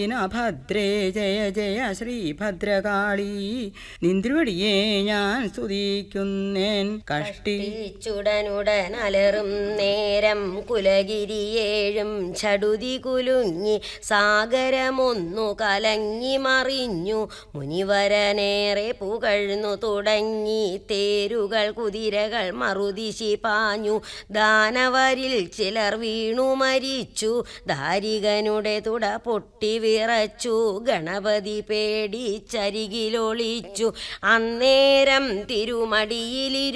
ഭദ്രേ ജയ ജയ ശ്രീഭദ്രകാളി നിന്ദ്രുവടിയെ ഞാൻ സ്തുതിക്കുന്നേൻ കഷ്ടി ചുടനുടൻ അലറും നേരം കുലഗിരിയേഴും ചടുതി കുലുങ്ങി സാഗരമൊന്നു കലങ്ങി മറിഞ്ഞു മുനിവരനേറെ പുകഴ്ന്നു തുടങ്ങി തേരുകൾ കുതിരകൾ മറുദിശി പാഞ്ഞു ദാനവരിൽ ചിലർ വീണു മരിച്ചു ദാരികനുടെ തുട പൊട്ടി വിറച്ചു ഗണപതി പേടിച്ചരികിലൊളിച്ചു അന്നേരം തിരുമടിയിലിരു